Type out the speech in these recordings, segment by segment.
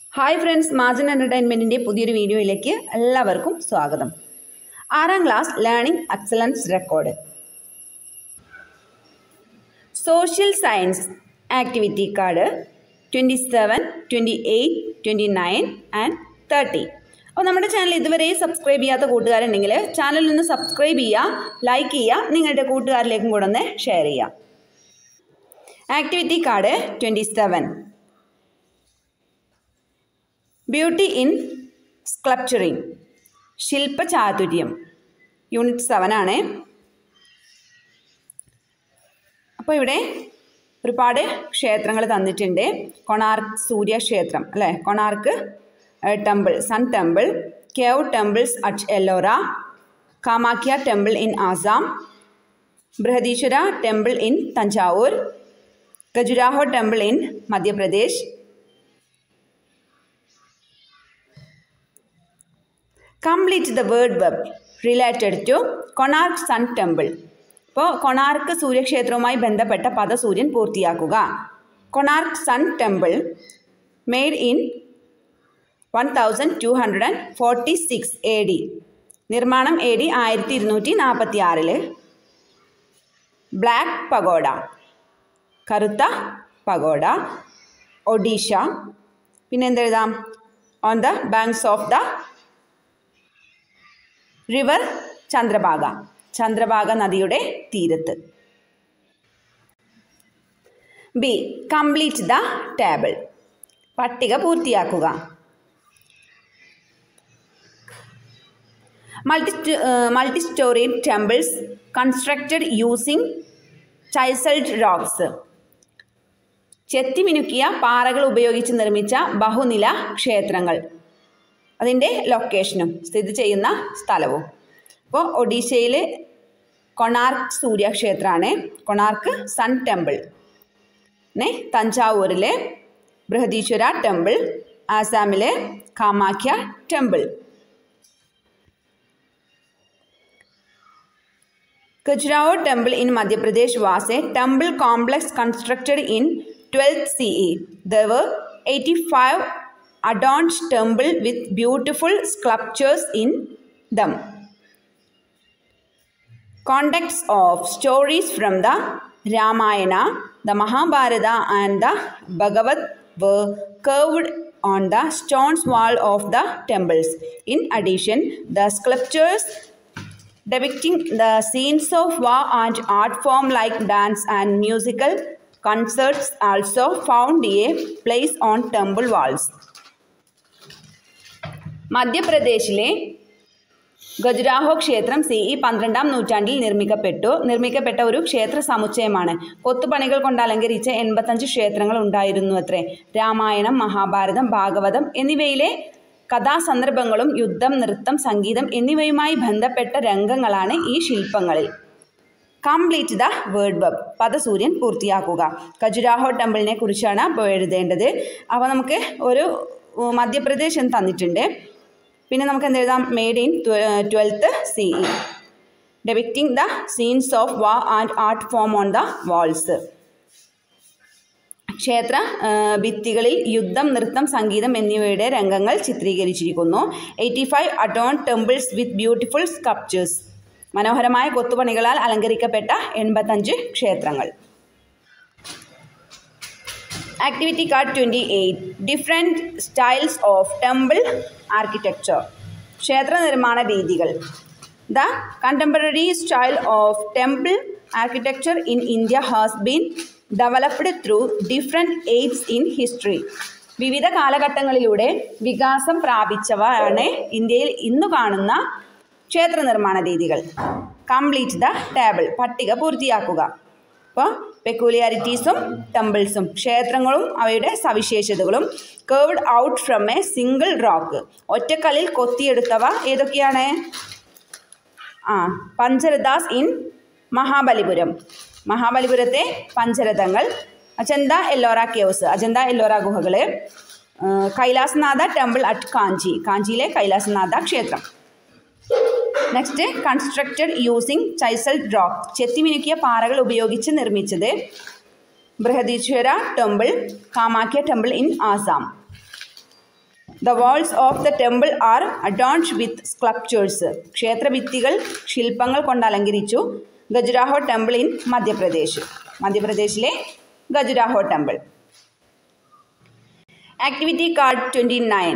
Hi friends മാജൻ എൻ്റർടൈൻമെൻറ്റിൻ്റെ പുതിയൊരു വീഡിയോയിലേക്ക് എല്ലാവർക്കും സ്വാഗതം ആറാം class learning excellence record social science activity card twenty seven twenty eight twenty nine and thirty അപ്പോൾ നമ്മുടെ ചാനൽ ഇതുവരെ സബ്സ്ക്രൈബ് ചെയ്യാത്ത കൂട്ടുകാരുണ്ടെങ്കിൽ ചാനലിൽ നിന്ന് സബ്സ്ക്രൈബ് ചെയ്യുക ലൈക്ക് ചെയ്യുക നിങ്ങളുടെ കൂട്ടുകാരിലേക്കും കൂടെ ഒന്ന് ഷെയർ ചെയ്യുക activity card twenty seven beauty in സ്ക്ലപ്ചറിങ് ശില്പചാതുര്യം unit seven ആണ് അപ്പോൾ ഇവിടെ ഒരുപാട് ക്ഷേത്രങ്ങൾ തന്നിട്ടുണ്ട് കൊണാർക്ക് സൂര്യക്ഷേത്രം അല്ലേ Konark temple sun temple cave temples at Ellora Kamakhya temple in Assam Brihadeeswara temple in Thanjavur Khajuraho temple in Madhya Pradesh complete the word web related to Konark sun temple ഇപ്പോൾ കൊണാർക്ക് സൂര്യക്ഷേത്രവുമായി ബന്ധപ്പെട്ട പദസൂര്യൻ പൂർത്തിയാക്കുക Konark sun temple made in one thousand two hundred and forty six A D നിർമ്മാണം A D ആയിരത്തി ഇരുന്നൂറ്റി നാൽപ്പത്തി ആറിൽ black pagoda കറുത്ത pagoda Odisha പിന്നെ എന്തെഴുതാം on the banks of the river Chandrabhaga Chandrabhaga നദിയുടെ തീരത്ത് ബി കംപ്ലീറ്റ് ദ ടേബിൾ പട്ടിക പൂർത്തിയാക്കുക multi multi storey temples constructed using chiselled rocks ചെത്തിമിനുക്കിയ പാറകൾ ഉപയോഗിച്ച് നിർമ്മിച്ച ബഹുനില ക്ഷേത്രങ്ങൾ അതിൻ്റെ ലൊക്കേഷനും സ്ഥിതി ചെയ്യുന്ന സ്ഥലവും ഇപ്പോൾ ഒഡീഷയിൽ കൊണാർക്ക് സൂര്യക്ഷേത്രമാണ് കൊണാർക്ക് സൺ ടെമ്പിൾ പിന്നെ തഞ്ചാവൂരിലെ ബൃഹദീശ്വര ടെമ്പിൾ ആസാമിലെ Kamakhya temple Khajuraho temple in Madhya Pradesh was A temple complex constructed in twelfth C E there were eighty five adorned temple with beautiful sculptures in them. Context of stories from the Ramayana, the Mahabharata, and the Bhagavad were carved on the stone wall of the temples. In addition, the sculptures depicting the scenes of war and art form like dance and musical concerts also found a place on temple walls. മധ്യപ്രദേശിലെ ഖജുരാഹോ ക്ഷേത്രം C E പന്ത്രണ്ടാം നൂറ്റാണ്ടിൽ നിർമ്മിക്കപ്പെട്ടു നിർമ്മിക്കപ്പെട്ട ഒരു ക്ഷേത്ര സമുച്ചയമാണ് കൊത്തുപണികൾ കൊണ്ട് അലങ്കരിച്ച എൺപത്തഞ്ച് ക്ഷേത്രങ്ങൾ ഉണ്ടായിരുന്നു അത്രേ രാമായണം മഹാഭാരതം ഭാഗവതം എന്നിവയിലെ കഥാസന്ദർഭങ്ങളും യുദ്ധം നൃത്തം സംഗീതം എന്നിവയുമായി ബന്ധപ്പെട്ട രംഗങ്ങളാണ് ഈ ശില്പങ്ങളിൽ കംപ്ലീറ്റ് ദ വേർഡ് വെബ് പദസൂര്യൻ പൂർത്തിയാക്കുക ഖജുരാഹോ ടെമ്പിളിനെ കുറിച്ചാണ് ഇപ്പോൾ എഴുതേണ്ടത് അപ്പോൾ നമുക്ക് ഒരു മധ്യപ്രദേശ് എന്ന് തന്നിട്ടുണ്ട് പിന്നെ നമുക്ക് എന്ത് എഴുതാം made in twelfth C E depicting the scenes of war and art form on the walls ക്ഷേത്ര ഭിത്തികളിൽ യുദ്ധം നൃത്തം സംഗീതം എന്നിവയുടെ രംഗങ്ങൾ ചിത്രീകരിച്ചിരിക്കുന്നു eighty five adorn temples with beautiful sculptures മനോഹരമായ കൊത്തുപണികളാൽ അലങ്കരിക്കപ്പെട്ട എൺപത്തഞ്ച് ക്ഷേത്രങ്ങൾ activity card twenty eight different styles of temple architecture ക്ഷേത്ര നിർമ്മാണ രീതികൾ the contemporary style of temple architecture in India has been developed through different ages in history വിവിധ കാലഘട്ടങ്ങളിലൂടെ വികാസം പ്രാപിച്ചവയാണ് ഇന്ത്യയിൽ ഇന്നു കാണുന്ന ക്ഷേത്ര നിർമ്മാണ രീതികൾ കംപ്ലീറ്റ് ദ ടേബിൾ പട്ടിക പൂർത്തിയാക്കുക അപ്പോൾ പെക്യൂലിയാരിറ്റീസും ടെമ്പിൾസും ക്ഷേത്രങ്ങളും അവയുടെ സവിശേഷതകളും curved out from A single rock ഒറ്റക്കല്ലിൽ കൊത്തിയെടുത്തവ ഏതൊക്കെയാണ് ആ പഞ്ചരദാസ് ഇൻ മഹാബലിപുരം മഹാബലിപുരത്തെ പഞ്ചരഥങ്ങൾ അജന്ത എല്ലോറ കേവ്സ് അജന്ത എല്ലോറ ഗുഹകൾ കൈലാസനാഥ ടെമ്പിൾ അറ്റ് കാഞ്ചി കാഞ്ചിയിലെ കൈലാസനാഥ ക്ഷേത്രം നെക്സ്റ്റ് കൺസ്ട്രക്റ്റഡ് യൂസിങ് ചൈസൽ റോക്ക് ചെത്തിമിനുക്കിയ പാറകൾ ഉപയോഗിച്ച് നിർമ്മിച്ചത് Brihadeeswara temple Kamakhya temple in Assam the walls of the temple R അഡോൺഡ് with sculptures ക്ഷേത്രഭിത്തികൾ ശില്പങ്ങൾ കൊണ്ട് അലങ്കരിച്ചു ഖജുരാഹോ ടെമ്പിൾ ഇൻ മധ്യപ്രദേശ് മധ്യപ്രദേശിലെ Khajuraho temple activity card twenty nine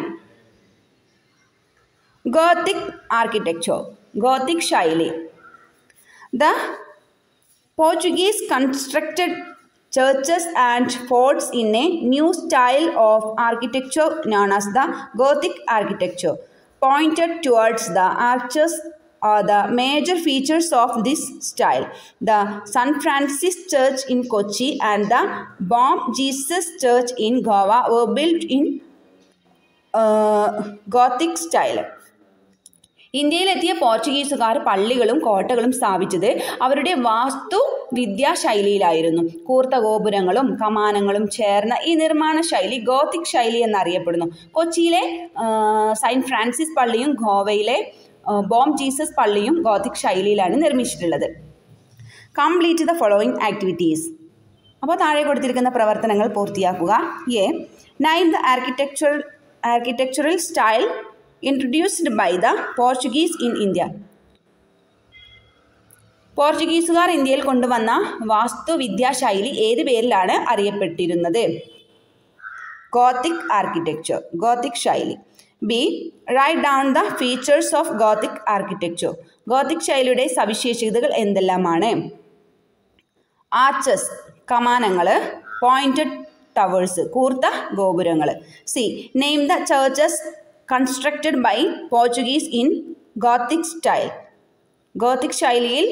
Gothic architecture Gothic ശൈലി the Portuguese constructed churches and forts in a new style of architecture known as the Gothic architecture. Pointed towards the arches are the major features of this style. The San Francis Church in Kochi and the Bomb Jesus Church in Goa were built in uh, Gothic style. ഇന്ത്യയിലെത്തിയ പോർച്ചുഗീസുകാർ പള്ളികളും കോട്ടകളും സ്ഥാപിച്ചത് അവരുടെ വാസ്തു വിദ്യാശൈലിയിലായിരുന്നു കൂർത്ത ഗോപുരങ്ങളും കമാനങ്ങളും ചേർന്ന ഈ നിർമ്മാണ ശൈലി ഗോത്തിക് ശൈലി എന്നറിയപ്പെടുന്നു കൊച്ചിയിലെ സെയിൻറ്റ് ഫ്രാൻസിസ് പള്ളിയും ഗോവയിലെ ബോം ജീസസ് പള്ളിയും ഗോത്തിക് ശൈലിയിലാണ് നിർമ്മിച്ചിട്ടുള്ളത് കംപ്ലീറ്റ് ദ ഫോളോയിങ് ആക്ടിവിറ്റീസ് അപ്പോൾ താഴെ കൊടുത്തിരിക്കുന്ന പ്രവർത്തനങ്ങൾ പൂർത്തിയാക്കുക A name the architecture architectural style introduced by the Portuguese in India പോർച്ചുഗീസുകാർ ഇന്ത്യയിൽ കൊണ്ടുവന്ന വാസ്തുവിദ്യാ ശൈലി ഏത് പേരിലാണ് അറിയപ്പെട്ടിരുന്നത് ഗോത്തിക് ആർക്കിടെക്ചർ ഗോത്തിക് ശൈലി B write down the features of Gothic architecture Gothic ശൈലിയുടെ സവിശേഷതകൾ എന്തെല്ലാമാണ് ആർച്ചസ് കമാനങ്ങൾ പോയിന്റഡ് ടവേഴ്സ് കൂർത്ത ഗോപുരങ്ങൾ C name the churches constructed by Portuguese in Gothic style Gothic ശൈലിയിൽ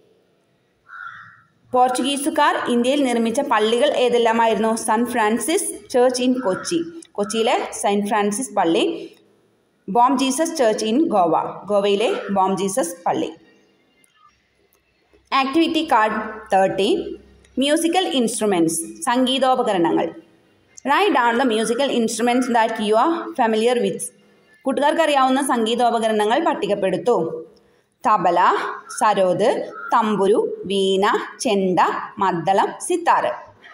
പോർച്ചുഗീസുകാർ ഇന്ത്യയിൽ നിർമ്മിച്ച പള്ളികൾ ഏതെല്ലാമായിരുന്നു Saint Francis church in Kochi കൊച്ചിയിലെ സെയിൻറ്റ് ഫ്രാൻസിസ് പള്ളി Bom Jesus church in Goa ഗോവയിലെ ബോം ജീസസ് പള്ളി activity card thirty musical instruments സംഗീതോപകരണങ്ങൾ write down the musical instruments that you are familiar with കൂട്ടുകാർക്ക് അറിയാവുന്ന സംഗീതോപകരണങ്ങൾ പട്ടികപ്പെടുത്തു തബല സരോദ് തമ്പുരു വീണ ചെണ്ട മദ്ദളം സിത്താറ്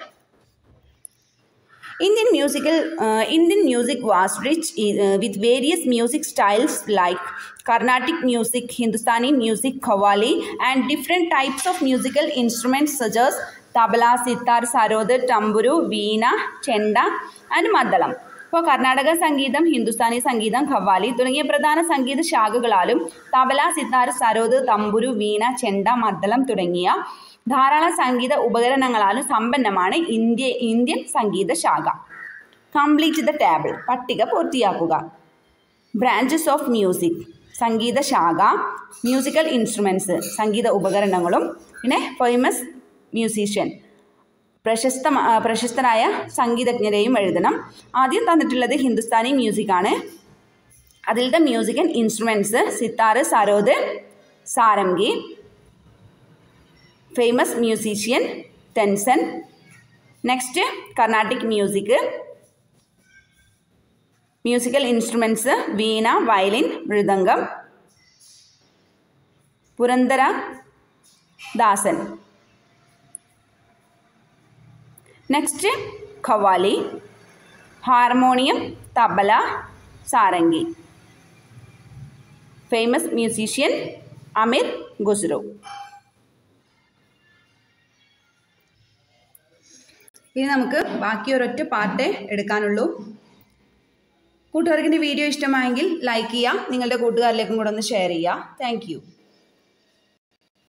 Indian musical uh, Indian music was rich uh, with various music styles like Carnatic music, Hindustani music, Qawwali, and different types of musical instruments such as tabla, sitar, sarod, tamburu, veena, chenda, and maddalam. ഇപ്പോൾ കർണാടക സംഗീതം ഹിന്ദുസ്ഥാനി സംഗീതം ഖവാലി തുടങ്ങിയ പ്രധാന സംഗീത ശാഖകളാലും തബല സിത്താർ സരോദ് തമ്പുരു വീണ ചെണ്ട മദ്ദളം തുടങ്ങിയ ധാരാളം സംഗീത ഉപകരണങ്ങളാലും സമ്പന്നമാണ് ഇന്ത്യ ഇന്ത്യൻ സംഗീത ശാഖ കംപ്ലീറ്റ് ദ ടേബിൾ പട്ടിക പൂർത്തിയാക്കുക ബ്രാഞ്ചസ് ഓഫ് മ്യൂസിക് സംഗീത ശാഖ മ്യൂസിക്കൽ ഇൻസ്ട്രുമെൻറ്റ്സ് സംഗീത ഉപകരണങ്ങളും പിന്നെ ഫേമസ് മ്യൂസീഷ്യൻ പ്രശസ്ത പ്രശസ്തരായ സംഗീതജ്ഞരെയും എഴുതണം ആദ്യം തന്നിട്ടുള്ളത് ഹിന്ദുസ്ഥാനി മ്യൂസിക്കാണ് അതിലത്തെ musical instruments sitar sarod sarangi famous musician Tansen next Carnatic music musical instruments veena violin mridangam Purandara Dasan next qawwali harmonium tabla sarangi famous musician Amir Khusrau ഇനി നമുക്ക് ബാക്കി ഒരൊറ്റ പാർട്ടേ എടുക്കാനുള്ളൂ കൂട്ടുകാർക്ക് വീഡിയോ ഇഷ്ടമായെങ്കിൽ ലൈക്ക് ചെയ്യുക നിങ്ങളുടെ കൂട്ടുകാരിലേക്കും കൂടെ ഒന്ന് ഷെയർ ചെയ്യുക താങ്ക്